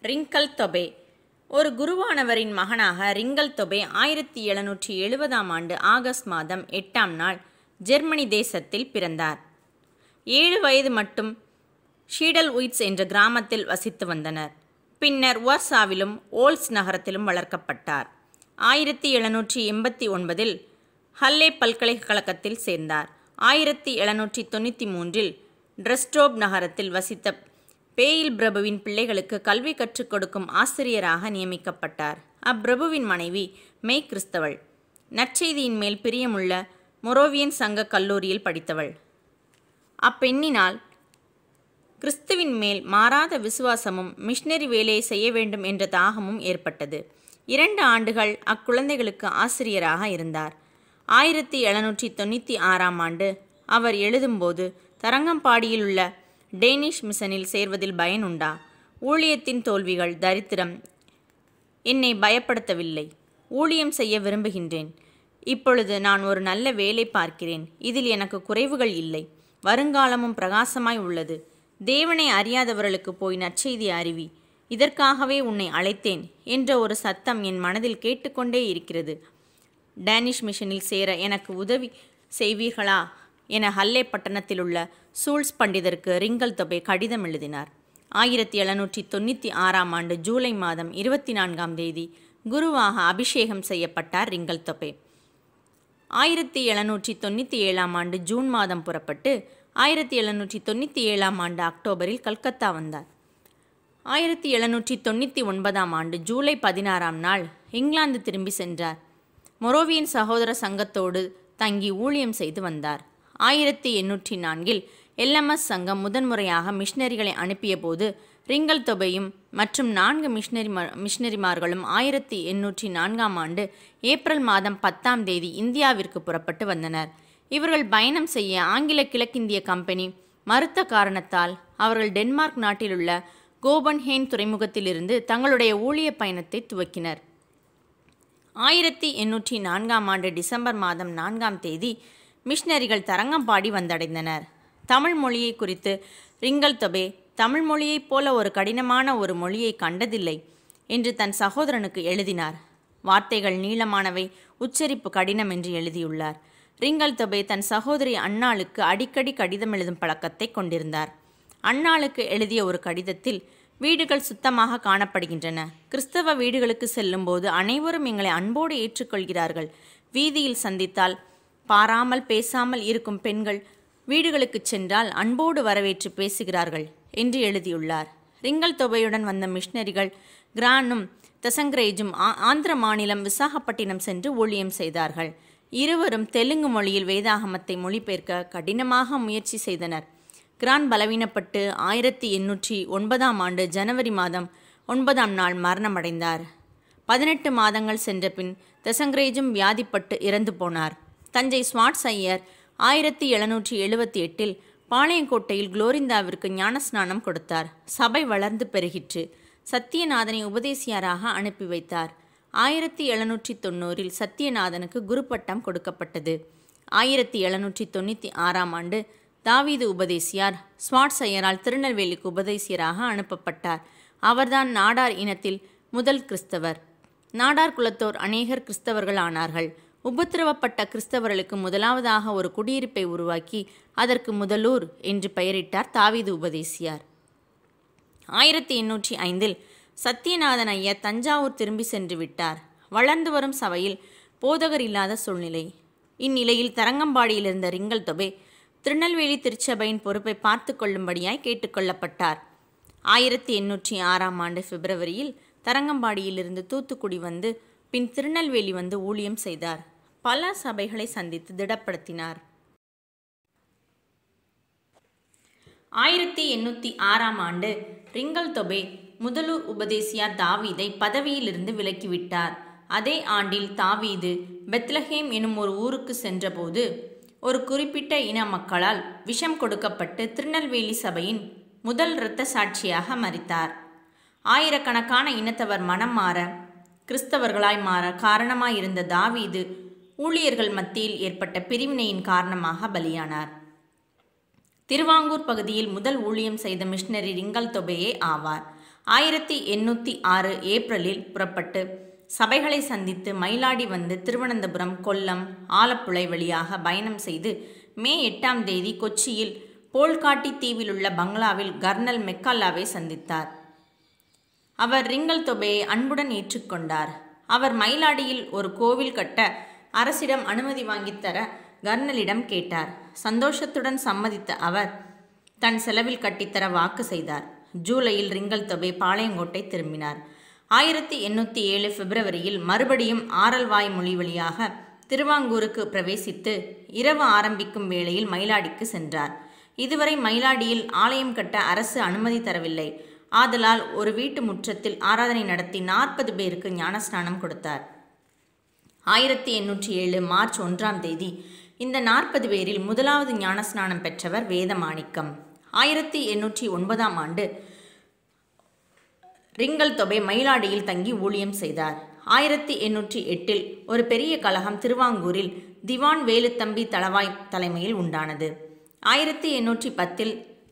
Wrinkle தொபே ஒரு குருவானவரின் மகனாக wrinkle தொபே ஆயிரத்தி எழுநூற்றி எழுபதாம் ஆண்டு ஆகஸ்ட் மாதம் எட்டாம் நாள் ஜெர்மனி தேசத்தில் பிறந்தார் ஏழு வயது மட்டும் ஷீடல் உயிட்ஸ் என்ற கிராமத்தில் வசித்து வந்தனர் பின்னர் வார்சாவிலும் ஓல்ஸ் நகரத்திலும் வளர்க்கப்பட்டார் ஆயிரத்தி எழுநூற்றி எண்பத்தி ஒன்பதில் ஹல்லே பல்கலைக்கழகத்தில் சேர்ந்தார் ஆயிரத்தி எழுநூற்றி தொண்ணூற்றி மூன்றில் ட்ரெஸ்டோப் நகரத்தில் வசித்த பேயில் பிரபுவின் பிள்ளைகளுக்கு கல்வி கற்றுக் கொடுக்கும் ஆசிரியராக நியமிக்கப்பட்டார் அப்பிரபுவின் மனைவி மெய் கிறிஸ்தவள் நற்செய்தியின் மேல் பிரியமுள்ள மொரோவியன் சங்க கல்லூரியில் படித்தவள் அப்பெண்ணினால் கிறிஸ்துவின் மேல் மாறாத விசுவாசமும் மிஷனரி வேலையை செய்ய வேண்டும் என்ற தாகமும் ஏற்பட்டது இரண்டு ஆண்டுகள் அக்குழந்தைகளுக்கு ஆசிரியராக இருந்தார் ஆயிரத்தி எழுநூற்றி தொண்ணூற்றி ஆறாம் ஆண்டு அவர் எழுதும்போது தரங்கம்பாடியில் உள்ள டேனிஷ் மிஷனில் சேர்வதில் பயனுண்டா ஊழியத்தின் தோல்விகள் தரித்திரம் என்னை பயப்படுத்தவில்லை ஊழியம் செய்ய விரும்புகின்றேன் இப்பொழுது நான் ஒரு நல்ல வேலை பார்க்கிறேன் இதில் எனக்கு குறைவுகள் இல்லை வருங்காலமும் பிரகாசமாய் உள்ளது தேவனை அறியாதவர்களுக்கு போய் நற்செய்தி அறிவி இதற்காகவே உன்னை அழைத்தேன் என்ற ஒரு சத்தம் என் மனதில் கேட்டுக்கொண்டே இருக்கிறது டேனிஷ் மிஷனில் சேர எனக்கு உதவி செய்வீர்களா என ஹல்லே பட்டணத்தில் உள்ள சூல்ஸ் பண்டிதருக்கு ரிங்கல் தொபே கடிதம் எழுதினார் ஆயிரத்தி எழுநூற்றி தொண்ணூற்றி ஆறாம் ஆண்டு ஜூலை மாதம் இருபத்தி நான்காம் தேதி குருவாக அபிஷேகம் செய்யப்பட்டார் ரிங்கல் தொபே ஆயிரத்தி எழுநூற்றி தொண்ணூற்றி ஏழாம் ஆண்டு ஜூன் மாதம் புறப்பட்டு ஆயிரத்தி எழுநூற்றி தொண்ணூற்றி ஏழாம் ஆண்டு அக்டோபரில் கல்கத்தா வந்தார் ஆயிரத்தி எழுநூற்றி தொண்ணூற்றி ஒன்பதாம் ஆண்டு ஜூலை பதினாறாம் நாள் இங்கிலாந்து திரும்பி சென்றார் மொரோவியன் சகோதர சங்கத்தோடு தங்கி ஊழியம் செய்து வந்தார் ஆயிரத்தி எண்ணூற்றி நான்கில் எல்எம்எஸ் சங்கம் முதன்முறையாக மிஷனரிகளை அனுப்பிய போது ரிங்கல் தொபையும் மற்றும் நான்கு மிஷனரி மிஷனரிமார்களும் ஆயிரத்தி எண்ணூற்றி நான்காம் ஆண்டு ஏப்ரல் மாதம் பத்தாம் தேதி இந்தியாவிற்கு புறப்பட்டு வந்தனர் இவர்கள் பயணம் செய்ய ஆங்கில கிழக்கிந்திய கம்பெனி மறுத்த காரணத்தால் அவர்கள் டென்மார்க் நாட்டிலுள்ள கோபன்ஹேன் துறைமுகத்திலிருந்து தங்களுடைய ஊழிய பயணத்தை துவக்கினர் ஆயிரத்தி எண்ணூற்றி நான்காம் ஆண்டு டிசம்பர் மாதம் நான்காம் தேதி மிஷனரிகள் தரங்கம்பாடி வந்தடைந்தனர் தமிழ் மொழியை குறித்து ரிங்கல் தொபே தமிழ் மொழியைப் போல ஒரு கடினமான ஒரு மொழியை கண்டதில்லை என்று தன் சகோதரனுக்கு எழுதினார் வார்த்தைகள் நீளமானவை உச்சரிப்பு கடினம் என்று எழுதியுள்ளார் ரிங்கல் தொபே தன் சகோதரி அன்னாளுக்கு அடிக்கடி கடிதம் எழுதும் பழக்கத்தை கொண்டிருந்தார் அன்னாளுக்கு எழுதிய ஒரு கடிதத்தில் வீடுகள் சுத்தமாக காணப்படுகின்றன கிறிஸ்தவ வீடுகளுக்கு செல்லும்போது அனைவரும் எங்களை அன்போடு ஏற்றுக்கொள்கிறார்கள் வீதியில் சந்தித்தால் பாராமல் பேசாமல் இருக்கும் பெண்கள் வீடுகளுக்கு சென்றால் அன்போடு வரவேற்று பேசுகிறார்கள் என்று எழுதியுள்ளார் ரிங்கல் தொகையுடன் வந்த மிஷனரிகள் கிரானும் தசங்கிரேஜும் ஆந்திர மாநிலம் விசாகப்பட்டினம் சென்று ஊழியம் செய்தார்கள் இருவரும் தெலுங்கு மொழியில் வேதாகமத்தை மொழிபெயர்க்க கடினமாக முயற்சி செய்தனர் கிரான் பலவீனப்பட்டு ஆயிரத்தி எண்ணூற்றி ஒன்பதாம் ஆண்டு ஜனவரி மாதம் ஒன்பதாம் நாள் மரணமடைந்தார் பதினெட்டு மாதங்கள் சென்ற பின் தசங்கிரேஜும் வியாதிப்பட்டு இறந்து போனார் தஞ்சை ஸ்வாட்ஸ் ஐயர் ஆயிரத்தி எழுநூற்றி எழுபத்தி எட்டில் பாளையங்கோட்டையில் குளோரிந்தாவிற்கு ஞானஸ்நானம் கொடுத்தார் சபை வளர்ந்து பெருகிற்று சத்தியநாதனை உபதேசியாராக அனுப்பி வைத்தார் ஆயிரத்தி எழுநூற்றி தொண்ணூறில் சத்தியநாதனுக்கு குருப்பட்டம் கொடுக்கப்பட்டது ஆயிரத்தி எழுநூற்றி தொண்ணூற்றி ஆறாம் ஆண்டு தாவீது உபதேசியார் ஸ்வாட்ஸ் ஐயரால் திருநெல்வேலிக்கு உபதேசியராக அனுப்பப்பட்டார் அவர்தான் நாடார் இனத்தில் முதல் கிறிஸ்தவர் நாடார் குலத்தோர் அநேகர் கிறிஸ்தவர்கள் ஆனார்கள் உபத்திரவப்பட்ட கிறிஸ்தவர்களுக்கு முதலாவதாக ஒரு குடியிருப்பை உருவாக்கி அதற்கு முதலூர் என்று பெயரிட்டார் தாவீது உபதேசியார் ஆயிரத்தி எண்ணூற்றி ஐந்தில் சத்தியநாதன் ஐயர் தஞ்சாவூர் திரும்பி சென்று விட்டார் வளர்ந்து வரும் சபையில் போதகர் இல்லாத சூழ்நிலை இந்நிலையில் தரங்கம்பாடியில் இருந்த ரிங்கல் தொபே திருநெல்வேலி திருச்சபையின் பொறுப்பை பார்த்து கொள்ளும்படியாய் கேட்டுக்கொள்ளப்பட்டார் ஆயிரத்தி எண்ணூற்றி ஆறாம் ஆண்டு பிப்ரவரியில் தரங்கம்பாடியிலிருந்து தூத்துக்குடி வந்து பின் திருநெல்வேலி வந்து ஊழியம் செய்தார் பல சபைகளை சந்தித்து திடப்படுத்தினார் ஆயிரத்தி எண்ணூற்றி ஆறாம் ஆண்டு ரிங்கல் தொபே முதலூர் உபதேசியார் தாவீதை பதவியிலிருந்து விலக்கிவிட்டார் அதே ஆண்டில் தாவீது பெத்லஹேம் எனும் ஒரு ஊருக்கு சென்றபோது ஒரு குறிப்பிட்ட இன மக்களால் விஷம் கொடுக்கப்பட்டு திருநெல்வேலி சபையின் முதல் இரத்த சாட்சியாக மறித்தார் ஆயிரக்கணக்கான இனத்தவர் மனம் மாற கிறிஸ்தவர்களாய் மாற காரணமாயிருந்த தாவீது ஊழியர்கள் மத்தியில் ஏற்பட்ட பிரிவினையின் காரணமாக பலியானார் திருவாங்கூர் பகுதியில் முதல் ஊழியம் செய்த மிஷனரி ரிங்கல் தொபையே ஆவார் ஆயிரத்தி எண்ணூற்றி ஆறு ஏப்ரலில் புறப்பட்டு சபைகளை சந்தித்து மயிலாடி வந்து திருவனந்தபுரம் கொல்லம் ஆலப்புழை வழியாக பயணம் செய்து மே எட்டாம் தேதி கொச்சியில் போல்காட்டி தீவிலுள்ள பங்களாவில் கர்னல் மெக்கால்லாவை சந்தித்தார் அவர் ரிங்கல் தொகையை அன்புடன் ஏற்றுக்கொண்டார் அவர் மயிலாடியில் ஒரு கோவில் கட்ட அரசிடம் அனுமதி வாங்கித் தர கர்னலிடம் கேட்டார் சந்தோஷத்துடன் சம்மதித்த அவர் தன் செலவில் கட்டித்தர வாக்கு செய்தார் ஜூலையில் ரிங்கல் தொகை பாளையங்கோட்டை திரும்பினார் ஆயிரத்தி எண்ணூற்றி ஏழு பிப்ரவரியில் மறுபடியும் ஆரல்வாய் மொழி வழியாக திருவாங்கூருக்கு பிரவேசித்து இரவு ஆரம்பிக்கும் வேளையில் மயிலாடிக்கு சென்றார் இதுவரை மயிலாடியில் ஆலயம் கட்ட அரசு அனுமதி தரவில்லை ஆதலால் ஒரு வீட்டு முற்றத்தில் ஆராதனை நடத்தி நாற்பது பேருக்கு ஞானஸ்நானம் கொடுத்தார் ஆயிரத்தி எண்ணூற்றி ஏழு மார்ச் ஒன்றாம் தேதி இந்த நாற்பது பேரில் முதலாவது ஞானஸ்நானம் பெற்றவர் வேதமாணிக்கம் ஆயிரத்தி எண்ணூற்றி ஒன்பதாம் ஆண்டு ரிங்கல் தொகை மயிலாடியில் தங்கி ஊழியம் செய்தார் ஆயிரத்தி எண்ணூற்றி எட்டில் ஒரு பெரிய கலகம் திருவாங்கூரில் திவான் வேலுத்தம்பி தளவாய் தலைமையில் உண்டானது ஆயிரத்தி எண்ணூற்றி பத்தில்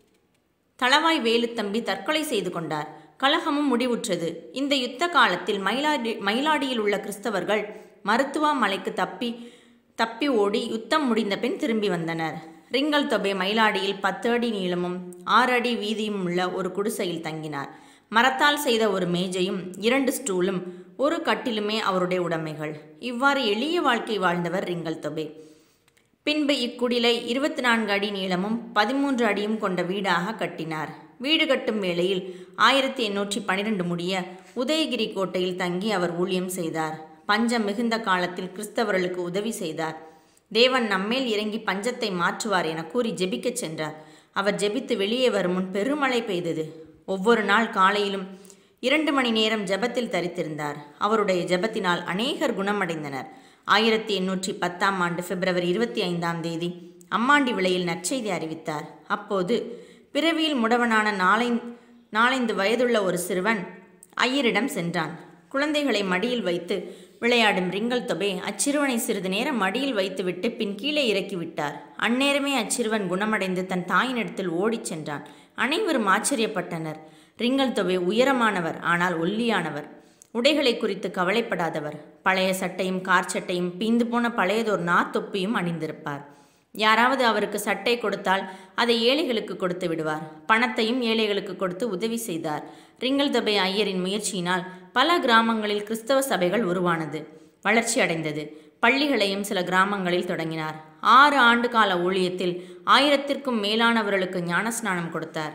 தளவாய் வேலுத்தம்பி தற்கொலை செய்து கொண்டார் கலகமும் முடிவுற்றது இந்த யுத்த காலத்தில் மயிலாடி மயிலாடியில் உள்ள கிறிஸ்தவர்கள் மருத்துவமலைக்கு தப்பி தப்பி ஓடி யுத்தம் முடிந்த பின் திரும்பி வந்தனர் ரிங்கல் தொபே மயிலாடியில் பத்து அடி நீளமும் ஆறு அடி வீதியும் உள்ள ஒரு குடிசையில் தங்கினார் மரத்தால் செய்த ஒரு மேஜையும் இரண்டு ஸ்டூலும் ஒரு கட்டிலுமே அவருடைய உடைமைகள் இவ்வாறு எளிய வாழ்க்கை வாழ்ந்தவர் ரிங்கல் தொபே பின்பு இக்குடிலை இருபத்தி நான்கு அடி நீளமும் பதிமூன்று அடியும் கொண்ட வீடாக கட்டினார் வீடு கட்டும் வேளையில் ஆயிரத்தி எண்ணூற்றி பனிரெண்டு முடிய உதயகிரி கோட்டையில் தங்கி அவர் ஊழியம் செய்தார் பஞ்சம் மிகுந்த காலத்தில் கிறிஸ்தவர்களுக்கு உதவி செய்தார் தேவன் நம்மேல் இறங்கி பஞ்சத்தை மாற்றுவார் என கூறி ஜெபிக்கச் சென்றார் அவர் ஜெபித்து வெளியே வரும் முன் பெருமழை பெய்தது ஒவ்வொரு நாள் காலையிலும் இரண்டு மணி நேரம் ஜெபத்தில் தரித்திருந்தார் அவருடைய ஜெபத்தினால் அநேகர் குணமடைந்தனர் ஆயிரத்தி எண்ணூற்றி பத்தாம் ஆண்டு பிப்ரவரி இருபத்தி ஐந்தாம் தேதி அம்மாண்டி விலையில் நற்செய்தி அறிவித்தார் அப்போது பிறவியில் முடவனான நாலை நாலைந்து வயதுள்ள ஒரு சிறுவன் ஐயரிடம் சென்றான் குழந்தைகளை மடியில் வைத்து விளையாடும் ரிங்கல் தொபே அச்சிறுவனை சிறிது நேரம் மடியில் வைத்துவிட்டு பின் கீழே இறக்கி விட்டார் அந்நேரமே அச்சிறுவன் குணமடைந்து தன் தாயினிடத்தில் ஓடிச் சென்றான் அனைவரும் ஆச்சரியப்பட்டனர் ரிங்கல் தொபே உயரமானவர் ஆனால் ஒல்லியானவர் உடைகளை குறித்து கவலைப்படாதவர் பழைய சட்டையும் கார் சட்டையும் பீந்து போன பழையதோர் நாத்தொப்பியும் அணிந்திருப்பார் யாராவது அவருக்கு சட்டை கொடுத்தால் அதை ஏழைகளுக்கு கொடுத்து விடுவார் பணத்தையும் ஏழைகளுக்கு கொடுத்து உதவி செய்தார் ரிங்கல் தபே ஐயரின் முயற்சியினால் பல கிராமங்களில் கிறிஸ்தவ சபைகள் உருவானது வளர்ச்சி அடைந்தது பள்ளிகளையும் சில கிராமங்களில் தொடங்கினார் ஆறு ஆண்டு கால ஊழியத்தில் ஆயிரத்திற்கும் மேலானவர்களுக்கு ஞானஸ்நானம் கொடுத்தார்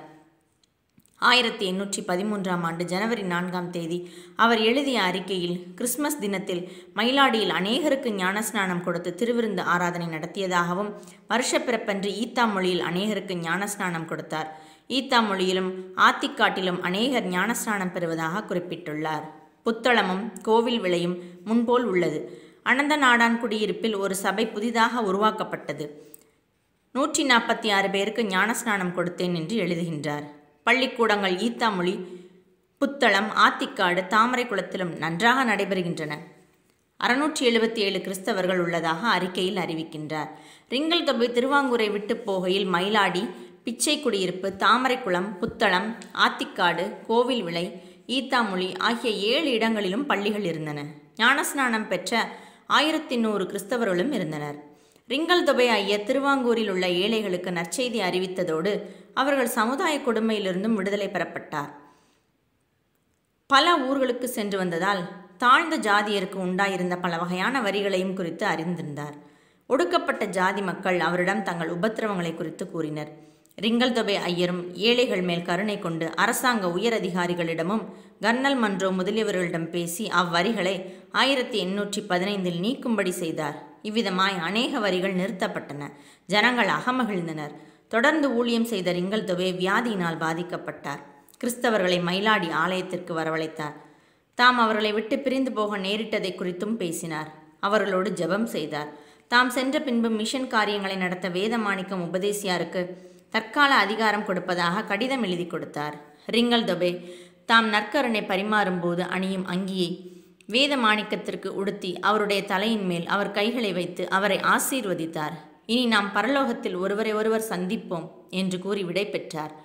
ஆயிரத்தி எண்ணூற்றி பதிமூன்றாம் ஆண்டு ஜனவரி நான்காம் தேதி அவர் எழுதிய அறிக்கையில் கிறிஸ்மஸ் தினத்தில் மயிலாடியில் அநேகருக்கு ஞானஸ்நானம் கொடுத்து திருவிருந்து ஆராதனை நடத்தியதாகவும் வருஷப்பிறப்பன்று ஈத்தா மொழியில் அநேகருக்கு ஞானஸ்நானம் கொடுத்தார் ஈத்தா மொழியிலும் ஆத்திக்காட்டிலும் அநேகர் ஞானஸ்நானம் பெறுவதாக குறிப்பிட்டுள்ளார் புத்தளமும் கோவில் விலையும் முன்போல் உள்ளது அனந்த நாடான் குடியிருப்பில் ஒரு சபை புதிதாக உருவாக்கப்பட்டது நூற்றி நாற்பத்தி ஆறு பேருக்கு ஞானஸ்நானம் கொடுத்தேன் என்று எழுதுகின்றார் பள்ளிக்கூடங்கள் ஈத்தாமொழி புத்தளம் ஆத்திக்காடு தாமரைக்குளத்திலும் நன்றாக நடைபெறுகின்றன அறுநூற்றி எழுபத்தி ஏழு கிறிஸ்தவர்கள் உள்ளதாக அறிக்கையில் அறிவிக்கின்றார் ரிங்கல் தொகை திருவாங்கூரை விட்டு போகையில் மயிலாடி பிச்சை குடியிருப்பு தாமரைக்குளம் புத்தளம் ஆத்திக்காடு கோவில் விளை ஈத்தாமொழி ஆகிய ஏழு இடங்களிலும் பள்ளிகள் இருந்தன ஞானஸ்நானம் பெற்ற ஆயிரத்தி நூறு கிறிஸ்தவர்களும் இருந்தனர் ரிங்கல் தொபை ஐயர் திருவாங்கூரில் உள்ள ஏழைகளுக்கு நற்செய்தி அறிவித்ததோடு அவர்கள் சமுதாய கொடுமையிலிருந்தும் விடுதலை பெறப்பட்டார் பல ஊர்களுக்கு சென்று வந்ததால் தாழ்ந்த ஜாதியருக்கு உண்டாயிருந்த பல வகையான வரிகளையும் குறித்து அறிந்திருந்தார் ஒடுக்கப்பட்ட ஜாதி மக்கள் அவரிடம் தங்கள் உபத்திரவங்களை குறித்து கூறினர் ரிங்கல் தொபை ஐயரும் ஏழைகள் மேல் கருணை கொண்டு அரசாங்க உயர் அதிகாரிகளிடமும் கர்னல் மன்றோ முதலியவர்களிடம் பேசி அவ்வரிகளை ஆயிரத்தி எண்ணூற்றி பதினைந்தில் நீக்கும்படி செய்தார் இவ்விதமாய் அநேக வரிகள் நிறுத்தப்பட்டன ஜனங்கள் அகமகிழ்ந்தனர் தொடர்ந்து ஊழியம் செய்த ரிங்கல் தொபே வியாதியினால் பாதிக்கப்பட்டார் கிறிஸ்தவர்களை மயிலாடி ஆலயத்திற்கு வரவழைத்தார் தாம் அவர்களை விட்டு பிரிந்து போக நேரிட்டதை குறித்தும் பேசினார் அவர்களோடு ஜெபம் செய்தார் தாம் சென்ற பின்பு மிஷன் காரியங்களை நடத்த வேதமாணிக்கம் உபதேசியாருக்கு தற்கால அதிகாரம் கொடுப்பதாக கடிதம் எழுதி கொடுத்தார் ரிங்கல் தொபே தாம் நற்கருணை பரிமாறும்போது அணியும் அங்கியை வேத மாணிக்கத்திற்கு உடுத்தி அவருடைய தலையின் மேல் அவர் கைகளை வைத்து அவரை ஆசீர்வதித்தார் இனி நாம் பரலோகத்தில் ஒருவரை ஒருவர் சந்திப்போம் என்று கூறி விடை பெற்றார்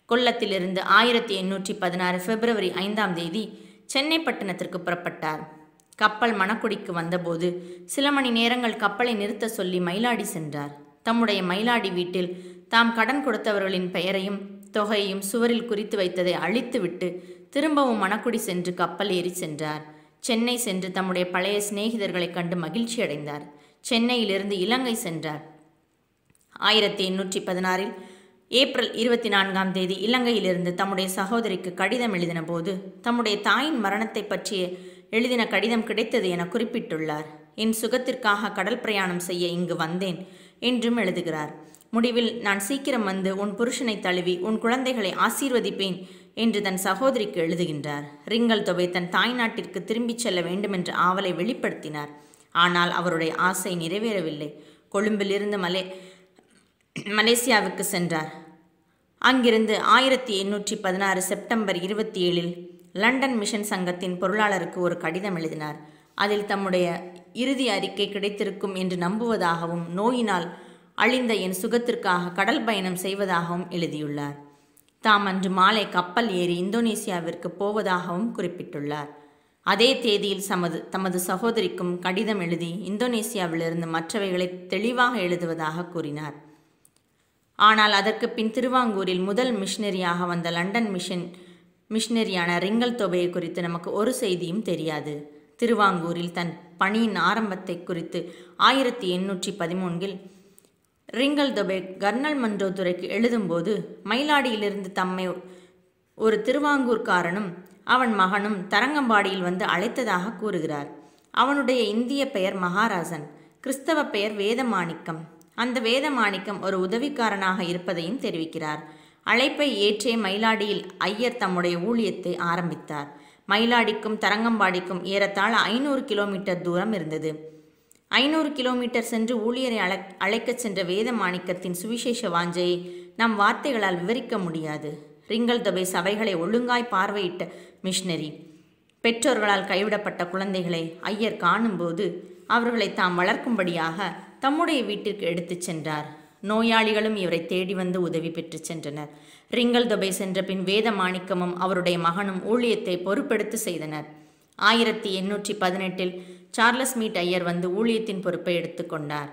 கொல்லத்திலிருந்து ஆயிரத்தி எண்ணூற்றி பதினாறு பிப்ரவரி ஐந்தாம் தேதி சென்னை பட்டணத்திற்கு புறப்பட்டார் கப்பல் மணக்குடிக்கு வந்தபோது சில மணி நேரங்கள் கப்பலை நிறுத்த சொல்லி மயிலாடி சென்றார் தம்முடைய மயிலாடி வீட்டில் தாம் கடன் கொடுத்தவர்களின் பெயரையும் தொகையையும் சுவரில் குறித்து வைத்ததை அழித்துவிட்டு திரும்பவும் மணக்குடி சென்று கப்பல் ஏறி சென்றார் சென்னை சென்று தம்முடைய பழைய சிநேகிதர்களைக் கண்டு மகிழ்ச்சி அடைந்தார் சென்னையிலிருந்து இலங்கை சென்றார் ஆயிரத்தி எண்ணூற்றி பதினாறில் ஏப்ரல் இருபத்தி நான்காம் தேதி இலங்கையிலிருந்து தம்முடைய சகோதரிக்கு கடிதம் எழுதின போது தம்முடைய தாயின் மரணத்தை பற்றிய எழுதின கடிதம் கிடைத்தது என குறிப்பிட்டுள்ளார் என் சுகத்திற்காக கடல் பிரயாணம் செய்ய இங்கு வந்தேன் என்றும் எழுதுகிறார் முடிவில் நான் சீக்கிரம் வந்து உன் புருஷனை தழுவி உன் குழந்தைகளை ஆசீர்வதிப்பேன் என்று தன் சகோதரிக்கு எழுதுகின்றார் ரிங்கல் தொகை தன் தாய்நாட்டிற்கு திரும்பிச் செல்ல வேண்டுமென்ற ஆவலை வெளிப்படுத்தினார் ஆனால் அவருடைய ஆசை நிறைவேறவில்லை கொழும்பிலிருந்து மலே மலேசியாவுக்கு சென்றார் அங்கிருந்து ஆயிரத்தி எண்ணூற்றி பதினாறு செப்டம்பர் இருபத்தி ஏழில் லண்டன் மிஷன் சங்கத்தின் பொருளாளருக்கு ஒரு கடிதம் எழுதினார் அதில் தம்முடைய இறுதி அறிக்கை கிடைத்திருக்கும் என்று நம்புவதாகவும் நோயினால் அழிந்த என் சுகத்திற்காக கடல் பயணம் செய்வதாகவும் எழுதியுள்ளார் தாம் அன்று மாலை கப்பல் ஏறி இந்தோனேசியாவிற்கு போவதாகவும் குறிப்பிட்டுள்ளார் அதே தேதியில் சமது தமது சகோதரிக்கும் கடிதம் எழுதி இந்தோனேசியாவிலிருந்து மற்றவைகளை தெளிவாக எழுதுவதாக கூறினார் ஆனால் அதற்கு பின் திருவாங்கூரில் முதல் மிஷனரியாக வந்த லண்டன் மிஷன் மிஷனரியான ரிங்கல் தொகையை குறித்து நமக்கு ஒரு செய்தியும் தெரியாது திருவாங்கூரில் தன் பணியின் ஆரம்பத்தை குறித்து ஆயிரத்தி எண்ணூற்றி பதிமூன்றில் ரிங்கல் தொபே கர்னல் மன்றோதுரைக்கு எழுதும்போது மயிலாடியிலிருந்து தம்மை ஒரு திருவாங்கூர்காரனும் அவன் மகனும் தரங்கம்பாடியில் வந்து அழைத்ததாக கூறுகிறார் அவனுடைய இந்திய பெயர் மகாராஜன் கிறிஸ்தவ பெயர் வேதமாணிக்கம் அந்த வேதமாணிக்கம் ஒரு உதவிக்காரனாக இருப்பதையும் தெரிவிக்கிறார் அழைப்பை ஏற்றே மயிலாடியில் ஐயர் தம்முடைய ஊழியத்தை ஆரம்பித்தார் மயிலாடிக்கும் தரங்கம்பாடிக்கும் ஏறத்தாழ ஐநூறு கிலோமீட்டர் தூரம் இருந்தது ஐநூறு கிலோமீட்டர் சென்று ஊழியரை அழை அழைக்கச் சென்ற வேத மாணிக்கத்தின் சுவிசேஷ வாஞ்சையை நம் வார்த்தைகளால் விவரிக்க முடியாது ரிங்கல் தொகை சபைகளை ஒழுங்காய் பார்வையிட்ட மிஷனரி பெற்றோர்களால் கைவிடப்பட்ட குழந்தைகளை ஐயர் காணும்போது அவர்களை தாம் வளர்க்கும்படியாக தம்முடைய வீட்டிற்கு எடுத்துச் சென்றார் நோயாளிகளும் இவரை தேடி வந்து உதவி பெற்றுச் சென்றனர் ரிங்கல் தொபை சென்ற பின் வேத மாணிக்கமும் அவருடைய மகனும் ஊழியத்தை பொறுப்பெடுத்து செய்தனர் ஆயிரத்தி எண்ணூற்றி பதினெட்டில் சார்லஸ் மீட் ஐயர் வந்து ஊழியத்தின் பொறுப்பை எடுத்துக்கொண்டார்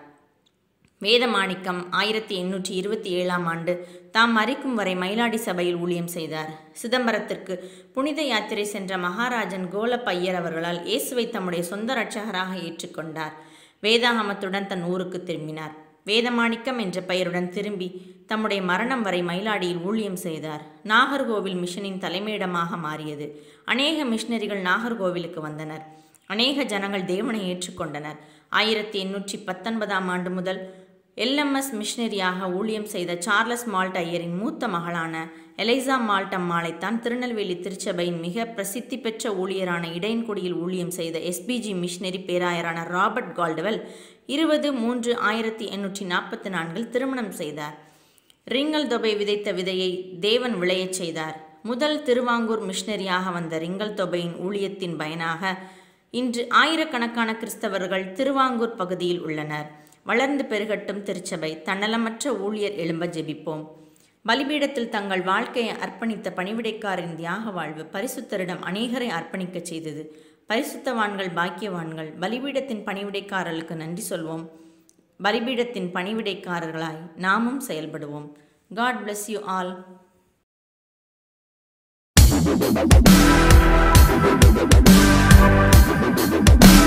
வேதமாணிக்கம் ஆயிரத்தி எண்ணூற்றி இருபத்தி ஏழாம் ஆண்டு தாம் மறிக்கும் வரை மயிலாடி சபையில் ஊழியம் செய்தார் சிதம்பரத்திற்கு புனித யாத்திரை சென்ற மகாராஜன் கோலப்பையர் அவர்களால் இயேசுவை தம்முடைய சொந்த இரட்சகராக ஏற்றுக்கொண்டார் வேதாகமத்துடன் தன் ஊருக்கு திரும்பினார் வேதமாணிக்கம் என்ற பெயருடன் திரும்பி தம்முடைய மரணம் வரை மயிலாடியில் ஊழியம் செய்தார் நாகர்கோவில் மிஷனின் தலைமையிடமாக மாறியது அநேக மிஷனரிகள் நாகர்கோவிலுக்கு வந்தனர் அநேக ஜனங்கள் தேவனை ஏற்றுக்கொண்டனர் ஆயிரத்தி எண்ணூற்றி பத்தொன்பதாம் ஆண்டு முதல் எல்எம்எஸ் மிஷனரியாக ஊழியம் செய்த சார்லஸ் மால்ட் ஐயரின் மூத்த மகளான எலைசா மால்ட் அம்மாளைத்தான் திருநெல்வேலி திருச்சபையின் மிக பிரசித்தி பெற்ற ஊழியரான இடையன்குடியில் ஊழியம் செய்த எஸ்பிஜி மிஷனரி பேராயரான ராபர்ட் கால்டுவெல் இருபது மூன்று ஆயிரத்தி எண்ணூற்றி நாற்பத்தி நான்கில் திருமணம் செய்தார் ரிங்கல் தொபை விதைத்த விதையை தேவன் விளையச் செய்தார் முதல் திருவாங்கூர் மிஷனரியாக வந்த ரிங்கல் தொபையின் ஊழியத்தின் பயனாக இன்று ஆயிரக்கணக்கான கிறிஸ்தவர்கள் திருவாங்கூர் பகுதியில் உள்ளனர் வளர்ந்து பெருகட்டும் திருச்சபை தன்னலமற்ற ஊழியர் எழும்ப ஜெபிப்போம் பலிபீடத்தில் தங்கள் வாழ்க்கையை அர்ப்பணித்த பணிவிடைக்காரின் தியாக வாழ்வு பரிசுத்தரிடம் அநேகரை அர்ப்பணிக்கச் செய்தது பரிசுத்தவான்கள் பாக்கியவான்கள் பலிபீடத்தின் பணிவிடைக்காரர்களுக்கு நன்றி சொல்வோம் பலிபீடத்தின் பணிவிடைக்காரர்களாய் நாமும் செயல்படுவோம் God bless you all Thank you.